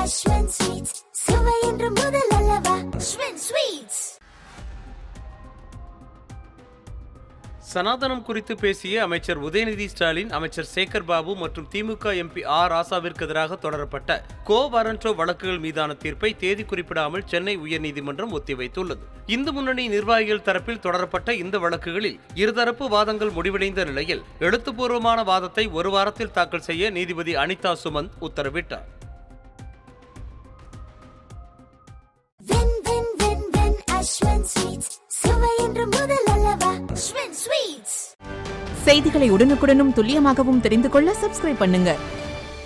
அஸ்வன் sweets சுவை என்று முதல் அல்லவா அஸ்வன் ஸ்வீட்ஸ் சனாதனம் குறித்து பேசிய அமைச்சர் உதயநிதி ஸ்டாலின் அமைச்சர் சேகர் பாபு மற்றும் திமுக எம்பி ஆர் ராசாவிற்கு எதிராக தொடரப்பட்ட கோ வாரண்டோ வழக்குகள் மீதான தீர்ப்பை தேதி குறிப்பிடாமல் சென்னை உயர்நீதிமன்றம் ஒத்திவைத்துள்ளது இந்து முன்னணி நிர்வாகிகள் தரப்பில் தொடரப்பட்ட இந்த வழக்குகளில் இருதரப்பு வாதங்கள் முடிவடைந்த நிலையில் எழுத்துப்பூர்வமான வாதத்தை ஒரு வாரத்தில் தாக்கல் செய்ய நீதிபதி அனிதா சுமந்த் உத்தரவிட்டார் வென் வென் வென் வென் அஸ்வன் ஸ்வீட்ஸ் சுவை என்று முதல் அல்லவா அஸ்வன் ஸ்வீட்ஸ் செய்திகளை உடனுக்குடனும் துல்லியமாகவும் தெரிந்து கொள்ள சப்ஸ்கிரைப் பண்ணுங்க